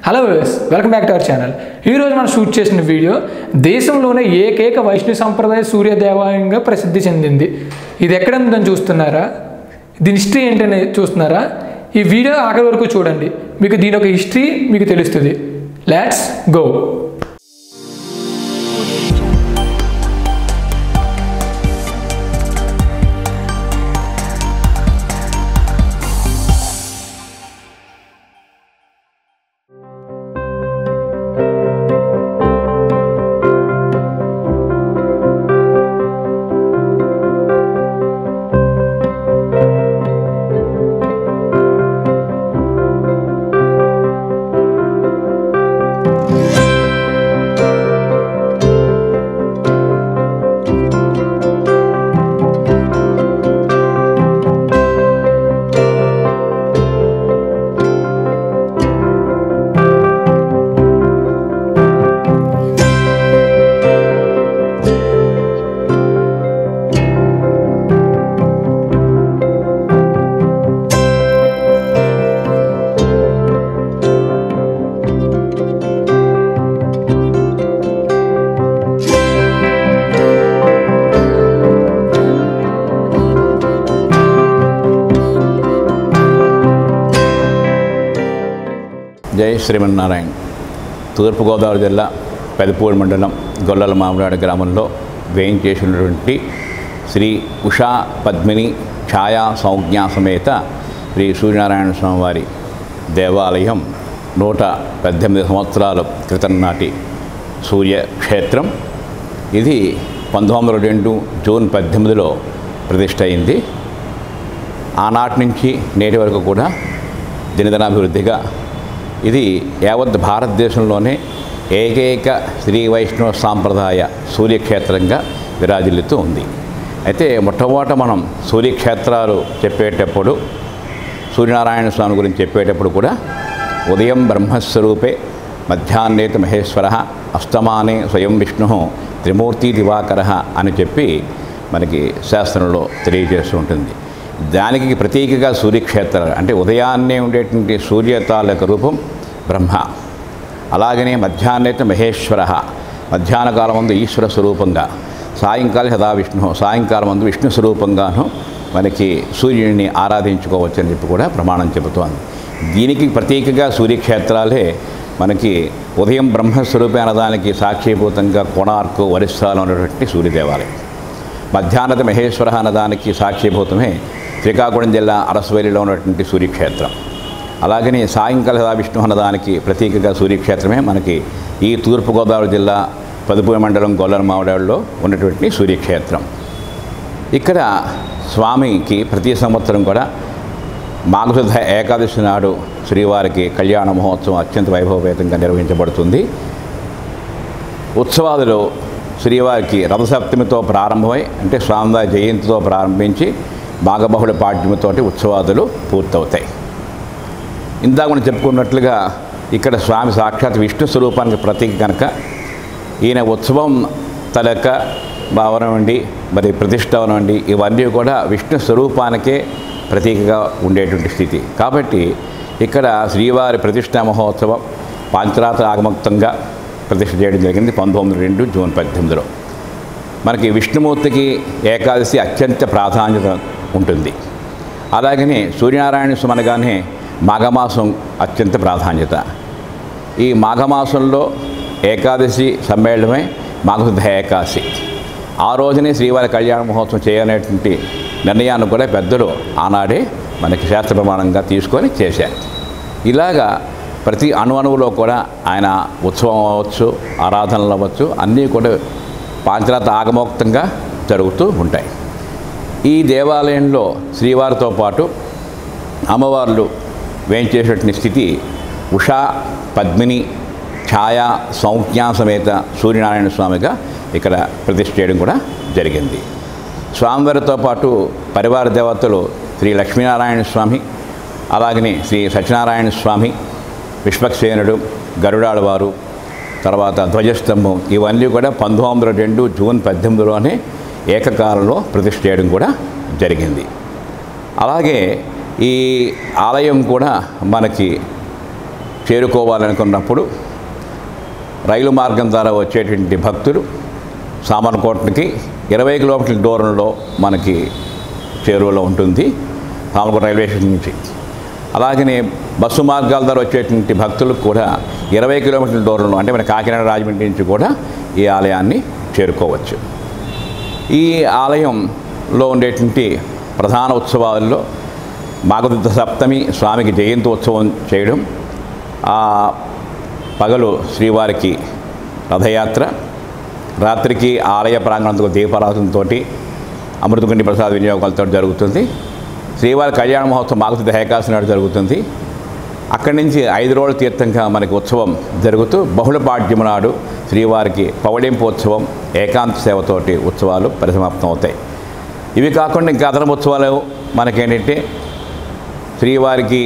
hello viewers welcome back to our channel ఈరోజు మనం shoot చేసిన వీడియో దేశంలోనే ఏకైక వైష్ణవ సంప్రదాయ సూర్య దేవాలయంగా ప్రసిద్ధి చెందింది ఇది ఎక్కడ ఉందని చూస్తున్నారా దీని హిస్టరీ ఏంటని చూస్తున్నారా ఈ వీడియో ఆఖరి వరకు చూడండి మీకు దీని ఒక హిస్టరీ మీకు తెలుస్తుంది లెట్స్ గో జై శ్రీమన్నారాయణ తూర్పుగోదావరి జిల్లా పెదపూడి మండలం గొల్లల మామిడాడు గ్రామంలో వేయించేసినటువంటి శ్రీ ఉషా పద్మిని ఛాయా సంజ్ఞా సమేత శ్రీ సూర్యనారాయణ స్వామి వారి దేవాలయం నూట పద్దెనిమిది సంవత్సరాల క్రితం నాటి సూర్యక్షేత్రం ఇది పంతొమ్మిది వందల రెండు జూన్ పద్దెనిమిదిలో ప్రతిష్ట అయింది ఆనాటి నుంచి నేటి వరకు కూడా దినదినాభివృద్ధిగా ఇది యావత్ భారతదేశంలోనే ఏకైక శ్రీ వైష్ణవ సాంప్రదాయ సూర్యక్షేత్రంగా విరాజిల్లుతూ ఉంది అయితే మొట్టమొదట మనం సూర్యక్షేత్రాలు చెప్పేటప్పుడు సూర్యనారాయణ స్వామి గురించి చెప్పేటప్పుడు కూడా ఉదయం బ్రహ్మస్వరూపే మధ్యాహ్నేత మహేశ్వర అస్తమానే స్వయం విష్ణు త్రిమూర్తి దివాకర అని చెప్పి మనకి శాస్త్రంలో తెలియజేస్తూ ఉంటుంది దానికి ప్రతీకగా సూర్యక్షేత్రాలు అంటే ఉదయాన్నే ఉండేటువంటి సూర్య తాలూక రూపం బ్రహ్మ అలాగనే మధ్యాహ్నేత మహేశ్వర మధ్యాహ్న కాలం ముందు ఈశ్వర స్వరూపంగా సాయంకాలం సదా విష్ణు సాయంకాలం ముందు విష్ణు స్వరూపంగాను మనకి సూర్యుడిని ఆరాధించుకోవచ్చు అని చెప్పి కూడా ప్రమాణం చెబుతోంది దీనికి ప్రతీకగా సూర్యక్షేత్రాలే మనకి ఉదయం బ్రహ్మస్వరూపే అనదానికి సాక్షిభూతంగా కోణార్కు వరిస్తాలో ఉన్నటువంటి సూర్య దేవాలయం మధ్యాహ్నత మహేశ్వర అన్నదానికి సాక్షిభూతమే శ్రీకాకుళం జిల్లా అరసవల్లిలో ఉన్నటువంటి సూర్యక్షేత్రం అలాగనే సాయంకాల సదా విష్ణు అన్నదానికి ప్రతీకగా సూర్యక్షేత్రమే మనకి ఈ తూర్పుగోదావరి జిల్లా పదుపూరి మండలం గొల్లల మామిడాడులో ఉన్నటువంటి సూర్యక్షేత్రం ఇక్కడ స్వామికి ప్రతి సంవత్సరం కూడా మాఘశుద్ధ ఏకాదశి నాడు శ్రీవారికి కళ్యాణ మహోత్సవం అత్యంత వైభవపేతంగా నిర్వహించబడుతుంది ఉత్సవాదులు శ్రీవారికి రథసప్తమితో ప్రారంభమై అంటే స్వామివారి జయంతితో ప్రారంభించి మాఘబహుళ పాడ్యమితోటి ఉత్సవాదులు పూర్తవుతాయి ఇందాక మనం చెప్పుకున్నట్లుగా ఇక్కడ స్వామి సాక్షాత్ విష్ణు స్వరూపానికి ప్రతీక కనుక ఈయన ఉత్సవం తలక భావనవండి మరి ప్రతిష్ట అవనండి ఇవన్నీ కూడా విష్ణు స్వరూపానికే ప్రతీకగా ఉండేటువంటి స్థితి కాబట్టి ఇక్కడ శ్రీవారి ప్రతిష్టా మహోత్సవం పాంచరాత్ర ఆగమక్తంగా ప్రతిష్ఠ చేయడం జరిగింది పంతొమ్మిది రెండు జూన్ పద్దెనిమిదిలో మనకి విష్ణుమూర్తికి ఏకాదశి అత్యంత ప్రాధాన్యత ఉంటుంది అలాగనే సూర్యనారాయణ సుమనగానే మాఘమాసం అత్యంత ప్రాధాన్యత ఈ మాఘమాసంలో ఏకాదశి సమ్మేళనమే మాఘశుద్ధ ఏకాదశి ఆ రోజునే శ్రీవారి కళ్యాణ మహోత్సవం చేయాలనేటువంటి నిర్ణయాన్ని కూడా పెద్దలు ఆనాడే మనకి శాస్త్ర ప్రమాణంగా తీసుకొని చేశారు ఇలాగా ప్రతి అణు అణువులో కూడా ఆయన ఉత్సవం అవ్వచ్చు ఆరాధనలు అవ్వచ్చు అన్నీ కూడా పాంచరాత ఆగమోక్తంగా జరుగుతూ ఉంటాయి ఈ దేవాలయంలో శ్రీవారితో పాటు అమ్మవార్లు వేయించేసేటువంటి స్థితి ఉషా పద్మిని ఛాయా సంజ్ఞా సమేత సూర్యనారాయణ స్వామిగా ఇక్కడ ప్రతిష్ఠ చేయడం కూడా జరిగింది స్వామివారితో పాటు పరివార దేవతలు శ్రీ లక్ష్మీనారాయణ స్వామి అలాగనే శ్రీ సత్యనారాయణ స్వామి విశ్వక్సేనుడు గరుడాళవారు తర్వాత ధ్వజస్తంభం ఇవన్నీ కూడా పంతొమ్మిది వందల రెండు జూన్ పద్దెనిమిదిలోనే ఏకకాలంలో ప్రతిష్ఠ చేయడం కూడా జరిగింది అలాగే ఈ ఆలయం కూడా మనకి చేరుకోవాలనుకున్నప్పుడు రైలు మార్గం ద్వారా వచ్చేటువంటి భక్తులు సామర్లకోటకి ఇరవై కిలోమీటర్ల దూరంలో మనకి చేరువలో ఉంటుంది సామర్లకోట రైల్వే స్టేషన్ నుంచి అలాగనే బస్సు మార్గాల ద్వారా వచ్చేటువంటి భక్తులకు కూడా ఇరవై కిలోమీటర్ల దూరంలో అంటే మన కాకినాడ రాజమండ్రి నుంచి కూడా ఈ ఆలయాన్ని చేరుకోవచ్చు ఈ ఆలయంలో ఉండేటువంటి ప్రధాన ఉత్సవాల్లో మాఘదుద్ధ సప్తమి స్వామికి జయంతి ఉత్సవం చేయడం ఆ పగలు శ్రీవారికి రథయాత్ర రాత్రికి ఆలయ ప్రాంగణంతో దీపారాధనతో అమృతగుండి ప్రసాద వినియోగాలతో జరుగుతుంది శ్రీవారి కళ్యాణ మహోత్సవం మాఘదుద్ధ ఏకాదశి నాడు జరుగుతుంది అక్కడి నుంచి ఐదు రోజుల తీర్థంగా మనకి ఉత్సవం జరుగుతూ బహుళ పాడ్యము నాడు శ్రీవారికి పౌడింపు ఉత్సవం ఏకాంత సేవతోటి ఉత్సవాలు పరిసమాప్తం అవుతాయి ఇవి కాకుండా ఇంకా అదనపు ఉత్సవాలు మనకేంటంటే శ్రీవారికి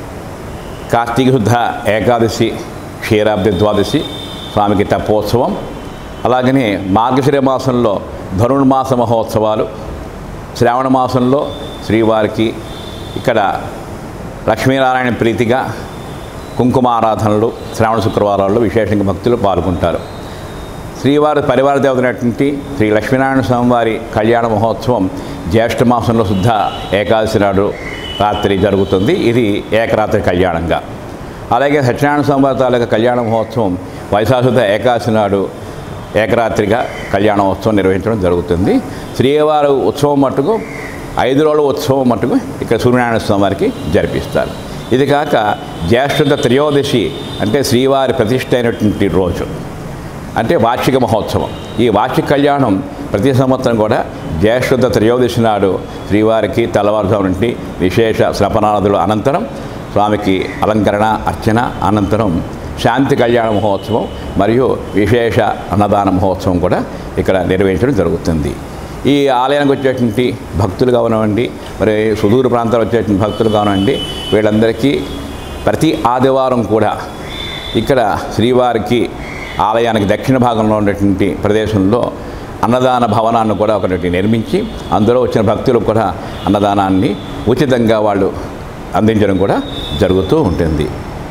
కార్తీక శుద్ధ ఏకాదశి క్షీరాబ్ది ద్వాదశి స్వామికి తెప్పోత్సవం అలాగనే మార్గశిర మాసంలో ధనుర్మాస మహోత్సవాలు శ్రావణ మాసంలో శ్రీవారికి ఇక్కడ లక్ష్మీనారాయణ ప్రీతిగా కుంకుమారాధనలు శ్రావణ శుక్రవారాల్లో విశేషంగా భక్తులు పాల్గొంటారు శ్రీవారి పరివార దేవతైనటువంటి శ్రీ లక్ష్మీనారాయణ స్వామివారి కళ్యాణ మహోత్సవం జ్యేష్ఠ మాసంలో శుద్ధ ఏకాదశి నాడు రాత్రి జరుగుతుంది ఇది ఏకరాత్రి కళ్యాణంగా అలాగే సత్యనారాయణ స్వామివారి తాలూకా కళ్యాణ మహోత్సవం వైశాఖుద్ధ ఏకాదశి నాడు ఏకరాత్రిగా కళ్యాణోత్సవం నిర్వహించడం జరుగుతుంది శ్రీవారి ఉత్సవం మట్టుకు ఐదు రోజుల ఉత్సవం మట్టుకు ఇక్కడ సూర్యనారాయణ స్వామి వారికి జరిపిస్తారు ఇది కాక జ్యేష్ఠ త్రయోదశి అంటే శ్రీవారి ప్రతిష్ఠ అయినటువంటి రోజు అంటే వార్షిక మహోత్సవం ఈ వార్షిక కళ్యాణం ప్రతి సంవత్సరం కూడా జ్యేష్ఠ త్రయోదశి నాడు శ్రీవారికి తెల్లవారుజాము నుండి విశేష స్నపనాదుల అనంతరం స్వామికి అలంకరణ అర్చన అనంతరం శాంతి కళ్యాణ మహోత్సవం మరియు విశేష అన్నదాన మహోత్సవం కూడా ఇక్కడ నిర్వహించడం జరుగుతుంది ఈ ఆలయానికి వచ్చేటువంటి భక్తులు కావనివ్వండి మరి సుదూర ప్రాంతాలు వచ్చేటువంటి భక్తులు కావనివ్వండి వీళ్ళందరికీ ప్రతి ఆదివారం కూడా ఇక్కడ శ్రీవారికి ఆలయానికి దక్షిణ భాగంలో ఉన్నటువంటి ప్రదేశంలో అన్నదాన భవనాన్ని కూడా ఒకటి నిర్మించి అందులో వచ్చిన భక్తులకు కూడా అన్నదానాన్ని ఉచితంగా వాళ్ళు అందించడం కూడా జరుగుతూ ఉంటుంది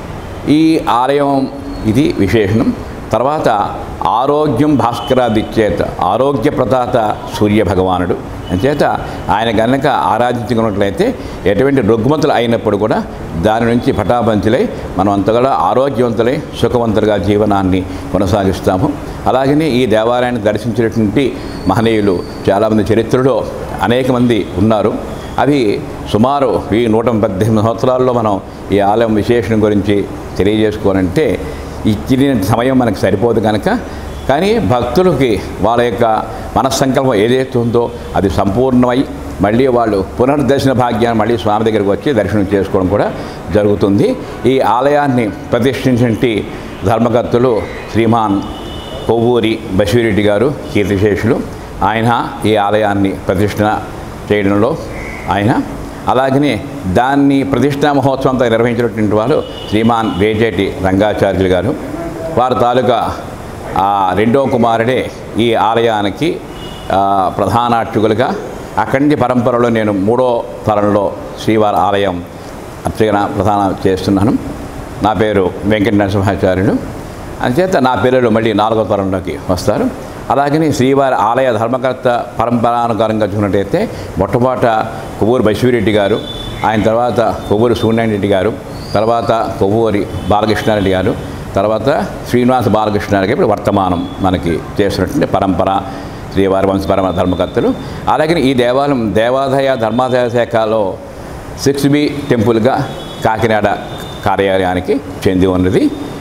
ఈ ఆలయం ఇది విశేషణం తర్వాత ఆరోగ్యం భాస్కరాదిచ్చేత ఆరోగ్య ప్రదాత సూర్య భగవానుడు అంచేత ఆయన కనుక ఆరాధించుకున్నట్లయితే ఎటువంటి రుగ్మతులు అయినప్పుడు కూడా దాని నుంచి పటాపంచులై మనం అంత కూడా ఆరోగ్యవంతులై సుఖవంతులుగా జీవనాన్ని కొనసాగిస్తాము అలాగనే ఈ దేవాలయాన్ని దర్శించినటువంటి మహనీయులు చాలామంది చరిత్రలో అనేక మంది ఉన్నారు అవి సుమారు ఈ నూట పద్దెనిమిది సంవత్సరాల్లో మనం ఈ ఆలయం విశేషణ గురించి తెలియజేసుకోవాలంటే ఇచ్చిన సమయం మనకు సరిపోదు కనుక కానీ భక్తులకి వాళ్ళ యొక్క మనస్సంకల్పం ఏదైతే ఉందో అది సంపూర్ణమై మళ్ళీ వాళ్ళు పునర్దర్శన భాగ్యాన్ని మళ్ళీ స్వామి దగ్గరికి వచ్చి దర్శనం చేసుకోవడం కూడా జరుగుతుంది ఈ ఆలయాన్ని ప్రతిష్ఠించినటువంటి ధర్మకర్తలు శ్రీమాన్ కొవ్వూరి బషీరెడ్డి గారు కీర్తిశేషులు ఆయన ఈ ఆలయాన్ని ప్రతిష్ఠ చేయడంలో ఆయన అలాగనే దాన్ని ప్రతిష్టా మహోత్సవంతో నిర్వహించినటువంటి వారు శ్రీమాన్ వేజేటి రంగాచార్యులు గారు వారి తాలూకా ఆ రెండో కుమారుడే ఈ ఆలయానికి ఆ, ప్రధాన అర్చకులుగా అక్కడి నుంచి పరంపరలో నేను మూడో తరంలో శ్రీవారి ఆలయం అర్చన ప్రధాన చేస్తున్నాను నా పేరు వెంకట నరసింహాచార్యులు అంచేత నా పిల్లలు మళ్ళీ నాలుగో తరంలోకి వస్తారు అలాగని శ్రీవారి ఆలయ ధర్మకర్త పరంపరానుకారంగా చూసినట్టయితే మొట్టమొదట కొవ్వూరు బైశ్వరెడ్డి గారు ఆయన తర్వాత కొవ్వూరు సూర్యనారాయణ రెడ్డి గారు తర్వాత కొవ్వూరి బాలకృష్ణారెడ్డి గారు తర్వాత శ్రీనివాస బాలకృష్ణారెడ్డి ఇప్పుడు వర్తమానం మనకి చేస్తున్నటువంటి పరంపర శ్రీవారి వంశపరమ ధర్మకర్తలు అలాగే ఈ దేవాలయం దేవాదాయ ధర్మాదాయ శాఖలో సిక్స్ బి టెంపుల్గా కాకినాడ కార్యాలయానికి చెంది ఉన్నది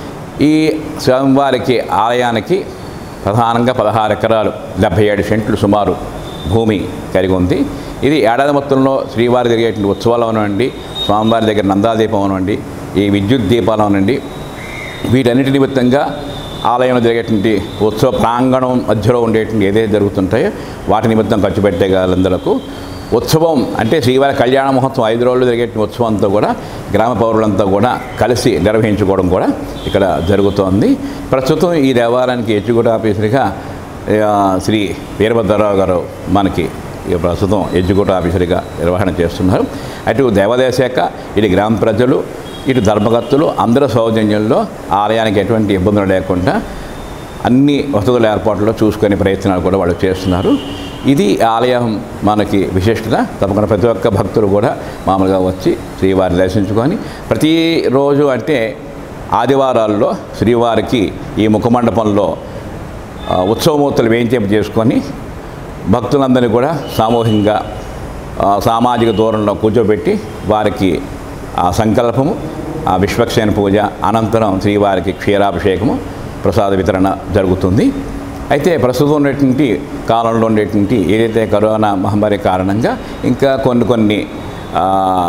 ఈ స్వామివారికి ఆలయానికి ప్రధానంగా పదహారు ఎకరాలు డెబ్భై ఏడు సెంట్లు సుమారు భూమి కలిగి ఉంది ఇది ఏడాది మొత్తంలో శ్రీవారి జరిగేటువంటి ఉత్సవాలు అవనండి స్వామివారి దగ్గర నందాదీపం అవనండి ఈ విద్యుత్ దీపాలు అవనండి వీటన్నిటి నిమిత్తంగా ఆలయంలో జరిగేటువంటి ఉత్సవ ప్రాంగణం మధ్యలో ఉండేటువంటి ఏదైతే జరుగుతుంటాయో వాటి నిమిత్తం ఖర్చు పెట్టే వాళ్ళందరకు ఉత్సవం అంటే శ్రీవారి కళ్యాణ మహోత్సవం ఐదు రోజులు జరిగే ఉత్సవంతో కూడా గ్రామ పౌరులంతా కూడా కలిసి నిర్వహించుకోవడం కూడా ఇక్కడ జరుగుతోంది ప్రస్తుతం ఈ దేవాలయానికి ఎడ్యుకేట్ ఆఫీసర్గా ఆ, శ్రీ వీరభద్రరావు గారు మనకి ఈ ప్రస్తుతం ఎడ్యుకేట్ ఆఫీసర్గా నిర్వహణ చేస్తున్నారు అటు దేవాదాయ శాఖ ఇటు గ్రామ ప్రజలు ఇటు ధర్మకర్తలు అందరి సౌజన్యంలో ఆలయానికి ఎటువంటి ఇబ్బందులు లేకుండా అన్ని వసతుల ఏర్పాట్లు చూసుకునే ప్రయత్నాలు కూడా వాళ్ళు చేస్తున్నారు ఇది ఆలయం మనకి విశిష్టత తప్పకుండా ప్రతి ఒక్క భక్తులు కూడా మామూలుగా వచ్చి శ్రీవారిని దర్శించుకొని ప్రతిరోజు అంటే ఆదివారాల్లో శ్రీవారికి ఈ ముఖమండపంలో ఆ, ఉత్సవమూర్తులు వేయించేపు చేసుకొని భక్తులందరినీ కూడా సామూహికంగా ఆ, సామాజిక దూరంలో కూర్చోబెట్టి వారికి ఆ సంకల్పము ఆ విశ్వక్సేన పూజ అనంతరం శ్రీవారికి క్షీరాభిషేకము ప్రసాద వితరణ జరుగుతుంది అయితే ప్రస్తుతం ఉన్నటువంటి కాలంలో ఉండేటువంటి ఏదైతే కరోనా మహమ్మారి కారణంగా ఇంకా కొన్ని కొన్ని ఆ,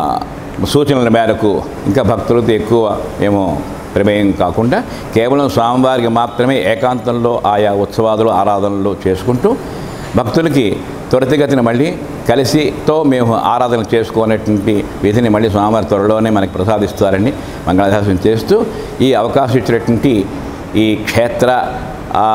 సూచనల మేరకు ఇంకా భక్తులతో ఎక్కువ ఏమో ప్రమేయం కాకుండా కేవలం స్వామివారికి మాత్రమే ఏకాంతంలో ఆయా ఉత్సవాదులు ఆరాధనలు చేసుకుంటూ భక్తులకి త్వరితగతిన మళ్ళీ కలిసితో మేము ఆరాధన చేసుకునేటువంటి విధిని మళ్ళీ స్వామివారి త్వరలోనే మనకి ప్రసాదిస్తారని మంగళాశాసనం చేస్తూ ఈ అవకాశం ఇచ్చినటువంటి ఈ క్షేత్ర ఆ,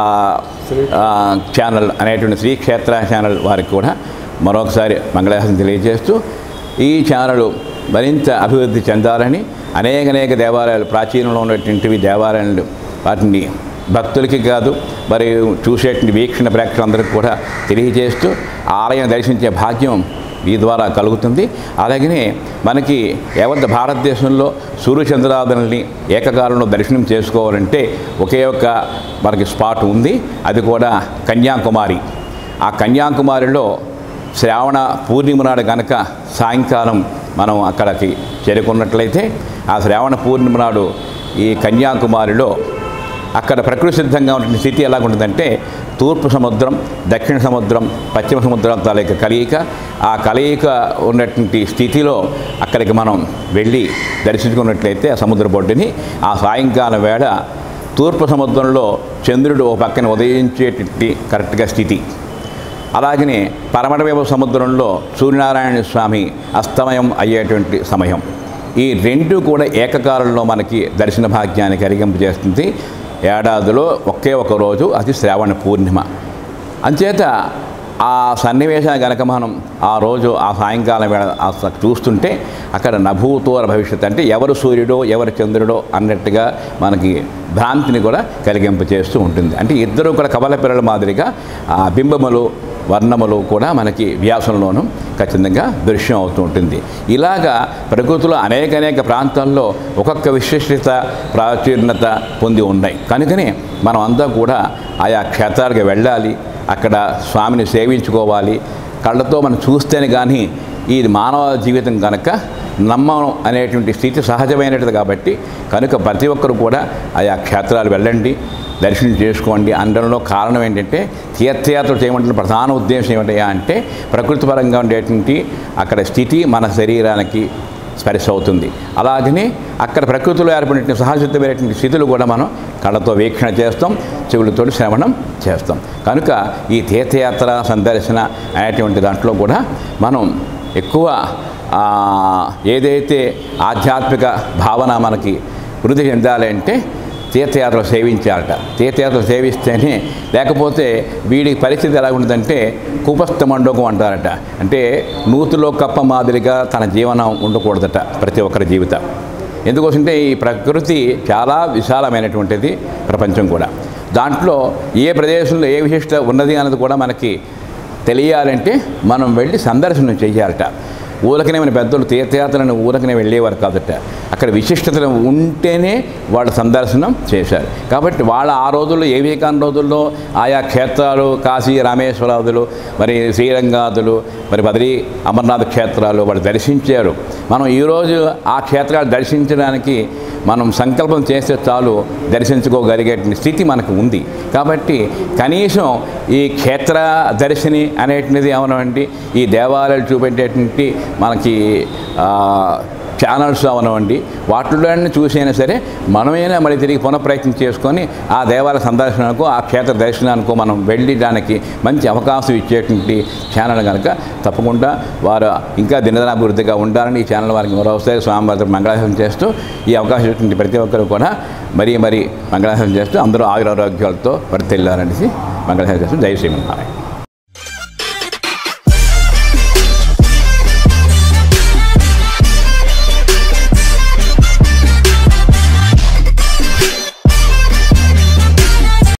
ఆ, ఛానల్ అనేటువంటి శ్రీ క్షేత్ర ఛానల్ వారికి కూడా మరొకసారి మంగళాశాసనం తెలియజేస్తూ ఈ ఛానల్ మరింత అభివృద్ధి చెందాలని అనేక అనేక దేవాలయాలు ప్రాచీనంలో ఉన్నటువంటివి దేవాలయాలు వాటిని భక్తులకి కాదు మరి చూసేటువంటి వీక్షణ ప్రేక్షకులందరికీ కూడా తెలియజేస్తూ ఆలయం దర్శించే భాగ్యం ఈ ద్వారా కలుగుతుంది అలాగనే మనకి యావత్ భారతదేశంలో సూర్యచంద్రాదనల్ని ఏకకాలంలో దర్శనం చేసుకోవాలంటే ఒకే ఒక మనకి స్పాట్ ఉంది అది కూడా కన్యాకుమారి ఆ కన్యాకుమారిలో శ్రావణ పూర్ణిమ నాడు కనుక సాయంకాలం మనం అక్కడికి చేరుకున్నట్లయితే ఆ శ్రావణ పూర్ణిమ నాడు ఈ కన్యాకుమారిలో అక్కడ ప్రకృతి సిద్ధంగా ఉన్న స్థితి ఎలా ఉంటుందంటే తూర్పు సముద్రం దక్షిణ సముద్రం పశ్చిమ సముద్రం తాలూకా కలయిక ఆ కలయిక ఉన్నటువంటి స్థితిలో అక్కడికి మనం వెళ్ళి దర్శించుకున్నట్లయితే ఆ సముద్ర బొడ్డుని ఆ సాయంకాలం వేళ తూర్పు సముద్రంలో చంద్రుడు ఓ పక్కన ఉదయించేటువంటి కరెక్ట్గా స్థితి అలాగనే పరమటవేవ సముద్రంలో సూర్యనారాయణ స్వామి అస్తమయం అయ్యేటువంటి సమయం ఈ రెండు కూడా ఏకకాలంలో మనకి దర్శన భాగ్యాన్ని కలిగింపజేస్తుంది ఏడాదిలో ఒకే ఒక రోజు అది శ్రావణ పూర్ణిమ అంచేత ఆ సన్నివేశాన్ని కనుక మనం ఆ రోజు ఆ సాయంకాలం వేళ ఆ స- చూస్తుంటే అక్కడ నభూతోర భవిష్యత్ అంటే ఎవరు సూర్యుడో ఎవరు చంద్రుడో అన్నట్టుగా మనకి భ్రాంతిని కూడా కలిగింపచేస్తూ ఉంటుంది అంటే ఇద్దరు కూడా కవల పిల్లల మాదిరిగా ఆ బింబములు వర్ణములు కూడా మనకి వ్యాసంలోనూ ఖచ్చితంగా దృశ్యం అవుతూ ఉంటుంది ఇలాగా ప్రకృతిలో అనేక అనేక ప్రాంతాల్లో ఒక్కొక్క విశిష్టత ప్రాచుర్యత పొంది ఉన్నాయి కనుకనే మనం అంతా కూడా ఆయా క్షేత్రాలకు వెళ్ళాలి అక్కడ స్వామిని సేవించుకోవాలి కళ్ళతో మనం చూస్తేనే కానీ ఈ మానవ జీవితం కనుక నమ్మడం అనేటువంటి స్థితి సహజమైనది కాబట్టి కనుక ప్రతి ఒక్కరు కూడా ఆయా క్షేత్రాలు వెళ్ళండి దర్శనం చేసుకోండి అనడంలో కారణం ఏంటంటే తీర్థయాత్ర చేయమంటున్న ప్రధాన ఉద్దేశం ఏమిటయా అంటే ప్రకృతి పరంగా ఉండేటువంటి అక్కడ స్థితి మన శరీరానికి స్పర్శ అవుతుంది అలాగనే అక్కడ ప్రకృతిలో ఏర్పడిన సహజసిద్ధమైనటువంటి స్థితులు కూడా మనం కళ్ళతో వీక్షణ చేస్తాం చెవులతో శ్రవణం చేస్తాం కనుక ఈ తీర్థయాత్ర సందర్శన అనేటువంటి దాంట్లో కూడా మనం ఎక్కువ ఆ, ఏదైతే ఆధ్యాత్మిక భావన మనకి వృద్ధి చెందాలి అంటే తీర్థయాత్రలు సేవించాలట తీర్థయాత్రలు సేవిస్తేనే లేకపోతే వీడి పరిస్థితి ఎలా ఉంటుందంటే కుపస్థ మండోకం అంటారట అంటే నూతిలో కప్ప మాదిరిగా తన జీవనం ఉండకూడదట ప్రతి ఒక్కరి జీవితం ఎందుకోసంటే ఈ ప్రకృతి చాలా విశాలమైనటువంటిది ప్రపంచం కూడా దాంట్లో ఏ ప్రదేశంలో ఏ విశిష్ట ఉన్నది అన్నది కూడా మనకి తెలియాలంటే మనం వెళ్ళి సందర్శనం చేయాలట ఊరకనే మన పెద్దలు తీర్థయాత్రలను ఊరకనే వెళ్ళేవారు కాదట అక్కడ విశిష్టతలు ఉంటేనే వాళ్ళ సందర్శనం చేశారు కాబట్టి వాళ్ళ ఆ రోజుల్లో ఏవే కాని రోజుల్లో ఆయా క్షేత్రాలు కాశీ రామేశ్వరాదులు మరి శ్రీరంగాదులు మరి బద్రీ అమర్నాథ్ క్షేత్రాలు వాళ్ళు దర్శించారు మనం ఈరోజు ఆ క్షేత్రాలు దర్శించడానికి మనం సంకల్పం చేస్తే చాలు దర్శించుకోగలిగే స్థితి మనకు ఉంది కాబట్టి కనీసం ఈ క్షేత్ర దర్శిని అనేటువంటిది ఏమనండి ఈ దేవాలయాలు చూపెట్టేటువంటి మనకి ఆ, ఛానల్స్ అవనవండి వాటిలో చూసైనా సరే మనమైనా మళ్ళీ తిరిగి పునఃప్రయత్నం చేసుకొని ఆ దేవాలయ సందర్శనకు ఆ క్షేత్ర దర్శనానికి మనం వెళ్ళడానికి మంచి అవకాశం ఇచ్చేటువంటి ఛానల్ కనుక తప్పకుండా వారు ఇంకా దినదనాభివృద్ధిగా ఉండాలని ఈ ఛానల్ వారికి మరోసారి స్వామివారితో మంగళాశాసనం చేస్తూ ఈ అవకాశం ఇచ్చినటువంటి ప్రతి ఒక్కరు కూడా మరీ మరీ మంగళాశాసనం చేస్తూ అందరూ ఆయురారోగ్యాలతో వర్తిల్లారనేసి మంగళాశాసనం చేస్తూ జై శ్రీమన్నారాయణ